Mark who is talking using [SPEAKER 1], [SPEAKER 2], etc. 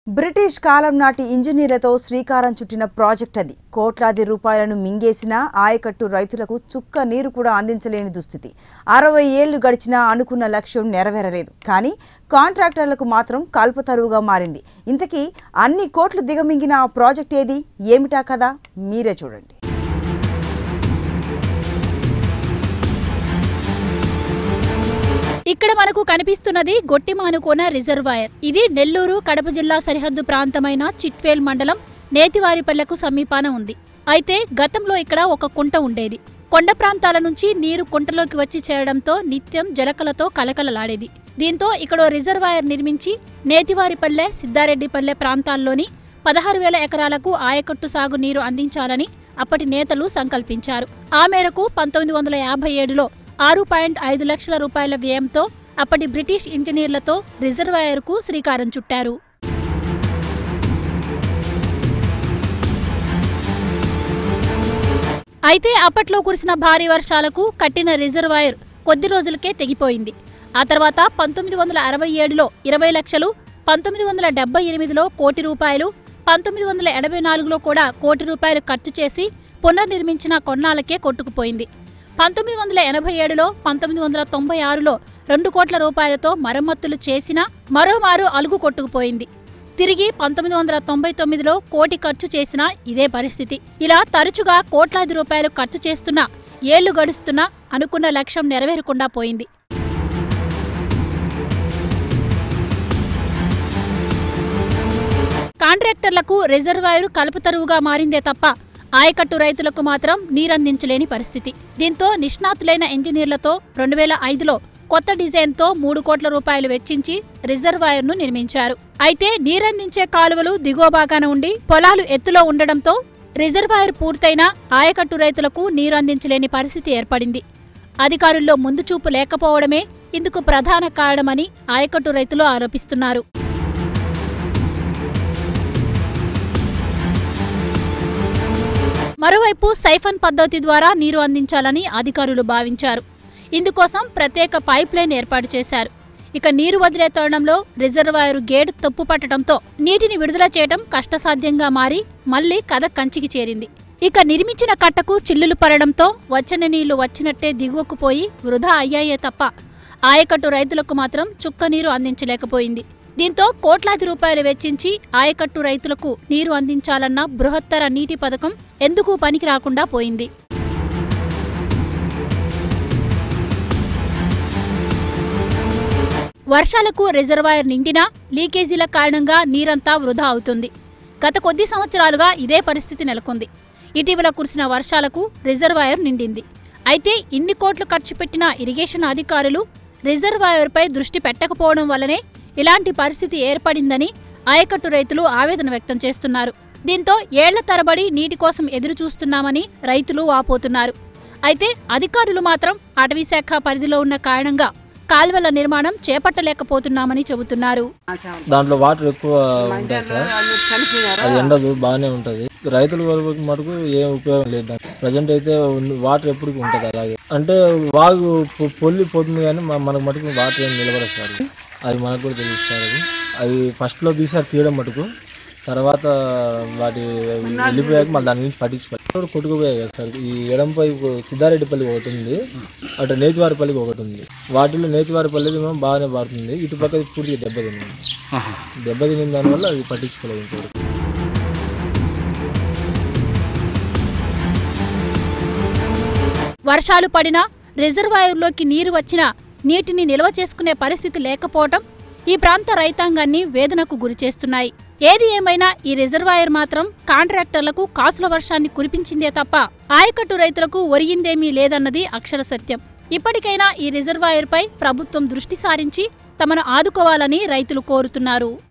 [SPEAKER 1] British కాలం నాటి ఇంజనీర్లతో శ్రీకారం చుట్టిన ప్రాజెక్ట్ అది కోట్లాది రూపాయలను మింగేసిన ఆయకట్టు రైతులకు చుక్క నీరు కూడా అందించలేని దుస్థితి అరవై ఏళ్లు గడిచినా అనుకున్న లక్ష్యం నెరవేరలేదు కానీ కాంట్రాక్టర్లకు మాత్రం కల్పతరువుగా మారింది ఇంతకీ అన్ని కోట్లు దిగమింగిన ఆ ప్రాజెక్ట్ ఏది ఏమిటా కదా మీరే చూడండి
[SPEAKER 2] ఇక్కడ మనకు కనిపిస్తున్నది గొట్టిమానుకోన రిజర్వాయర్ ఇది నెల్లూరు కడప జిల్లా సరిహద్దు ప్రాంతమైన చిట్వేల్ మండలం నేతివారిపల్లెకు సమీపాన ఉంది అయితే గతంలో ఇక్కడ ఒక కుంట ఉండేది కొండ ప్రాంతాల నుంచి నీరు కుంటలోకి వచ్చి చేరడంతో నిత్యం జలకలతో కలకలలాడేది దీంతో ఇక్కడ ఓ రిజర్వాయర్ నిర్మించి నేతివారిపల్లె సిద్ధారెడ్డిపల్లె ప్రాంతాల్లోని పదహారు వేల ఎకరాలకు ఆయకట్టు సాగు నీరు అందించాలని అప్పటి నేతలు సంకల్పించారు ఆ మేరకు పంతొమ్మిది వందల యాభై ఏడులో ఆరు పాయింట్ ఐదు లక్షల రూపాయల వ్యయంతో అప్పటి బ్రిటిష్ ఇంజనీర్లతో రిజర్వాయర్కు శ్రీకారం చుట్టారు అయితే అప్పట్లో కురిసిన భారీ వర్షాలకు కట్టిన రిజర్వాయర్ కొద్ది రోజులకే తెగిపోయింది ఆ తర్వాత పంతొమ్మిది వందల అరవై ఏడులో ఇరవై లక్షలు పంతొమ్మిది వందల డెబ్బై ఎనిమిదిలో కోటి రూపాయలు పంతొమ్మిది వందల ఎనభై నాలుగులో కూడా కోటి రూపాయలు ఖర్చు చేసి పునర్నిర్మించిన కొన్నాళ్ళకే కొట్టుకుపోయింది పంతొమ్మిది వందల ఎనభై ఏడులో పంతొమ్మిది వందల తొంభై ఆరులో రెండు కోట్ల రూపాయలతో మరమ్మతులు చేసినా మరోమారు అలుగు కొట్టుకుపోయింది తిరిగి పంతొమ్మిది వందల తొంభై తొమ్మిదిలో కోటి ఖర్చు చేసినా ఇదే పరిస్థితి ఇలా తరచుగా కోట్లాది రూపాయలు ఖర్చు చేస్తున్నా ఏళ్లు గడుస్తున్నా అనుకున్న లక్ష్యం నెరవేరకుండా పోయింది కాంట్రాక్టర్లకు రిజర్వాయరు కలుపుతరువుగా మారిందే తప్ప ఆయకట్టు రైతులకు మాత్రం నీరందించలేని పరిస్థితి దీంతో నిష్ణాతులైన ఇంజనీర్లతో రెండు వేల ఐదులో కొత్త డిజైన్తో మూడు కోట్ల రూపాయలు వెచ్చించి రిజర్వాయర్ను నిర్మించారు అయితే నీరందించే కాలువలు దిగువ భాగాన ఉండి పొలాలు ఎత్తులో ఉండడంతో రిజర్వాయర్ పూర్తయినా ఆయకట్టు రైతులకు నీరు అందించలేని పరిస్థితి ఏర్పడింది అధికారుల్లో ముందు చూపు లేకపోవడమే ఇందుకు ప్రధాన కారణమని ఆయకట్టు రైతులు ఆరోపిస్తున్నారు మరోవైపు సైఫన్ పద్ధతి ద్వారా నీరు అందించాలని అధికారులు భావించారు ఇందుకోసం ప్రత్యేక పైప్ లైన్ ఏర్పాటు చేశారు ఇక నీరు వదిలే తరుణంలో రిజర్వాయరు గేటు తప్పు పట్టడంతో నీటిని విడుదల చేయడం కష్టసాధ్యంగా మారి మళ్లీ కథ కంచికి చేరింది ఇక నిర్మించిన కట్టకు చిల్లులు పడడంతో వచ్చిన నీళ్లు వచ్చినట్టే దిగువకు పోయి వృధా అయ్యాయే తప్ప ఆయకట్టు రైతులకు మాత్రం చుక్క నీరు అందించలేకపోయింది దీంతో కోట్లాది రూపాయలు వెచ్చించి ఆయకట్టు రైతులకు నీరు అందించాలన్న బృహత్తర నీటి పథకం ఎందుకు పనికి రాకుండా పోయింది వర్షాలకు రిజర్వాయర్ నిండినా లీకేజీల కారణంగా నీరంతా వృధా అవుతుంది గత కొద్ది సంవత్సరాలుగా ఇదే పరిస్థితి నెలకొంది ఇటీవల కురిసిన వర్షాలకు రిజర్వాయర్ నిండింది అయితే ఇన్ని కోట్లు ఖర్చు పెట్టిన ఇరిగేషన్ అధికారులు రిజర్వాయర్పై దృష్టి పెట్టకపోవడం వల్లనే ఇలాంటి పరిస్థితి ఏర్పడిందని ఆయకట్టు రైతులు ఆవేదన వ్యక్తం చేస్తున్నారు దీంతో ఏళ్ల తరబడి నీటి కోసం ఎదురు చూస్తున్నామని రైతులు వాపోతున్నారు అయితే అధికారులు మాత్రం అటవీశాఖ పరిధిలో ఉన్న కారణంగా కాల్వల నిర్మాణం చేపట్టలేకపోతున్నామని చెబుతున్నారు
[SPEAKER 3] దాంట్లో వాటర్ ఎక్కువ ఉంటుంది సార్ అది ఎండదు బాగానే ఉంటుంది రైతుల వరకు మటుకు ఏం ఉపయోగం లేదు దానికి ప్రజెంట్ అయితే ఉంది- వాటర్ ఎప్పటికీ ఉంటుంది అలాగే అంటే వాగు పొ- పొల్లి పోతుంది కానీ మ- మనకు మటుకు వాటర్ ఏం నిలబడదు సార్ అది మనకు కూడా తెలుసు సార్ అది అది ఫస్ట్లో తీసారు తీయడం మటుకు తర్వాత వాటి వెళ్ళిపోయాక మళ్ళీ దాని గురించి పట్టించుకోవాలి కొట్టుకుపోయాయి కదా సార్ ఈ ఎడంపై సిద్ధారెడ్డిపల్లి ఒకటి ఉంది అటు నేతివారిపల్లికి ఒకటి ఉంది వాటిలో నేతివారిపల్లికి ఏమో బాగానే పారుతుంది ఇటు పక్క పూర్తిగా దెబ్బతింది దెబ్బతినిన దానివల్ల అది పట్టించుకోలేదు ఇంతవరకు
[SPEAKER 2] వర్షాలు పడినా రిజర్వాయర్లోకి నీరు వచ్చినా నీటిని నిల్వ చేసుకునే పరిస్థితి లేకపోవటం ఈ ప్రాంత రైతాంగాన్ని వేదనకు గురిచేస్తున్నాయి ఏది ఏమైనా ఈ రిజర్వాయర్ మాత్రం కాంట్రాక్టర్లకు కాసుల వర్షాన్ని కురిపించిందే తప్ప ఆయకట్టు రైతులకు ఒరిగిందేమీ లేదన్నది అక్షర సత్యం ఇప్పటికైనా ఈ రిజర్వాయర్పై ప్రభుత్వం దృష్టి సారించి తమను ఆదుకోవాలని రైతులు కోరుతున్నారు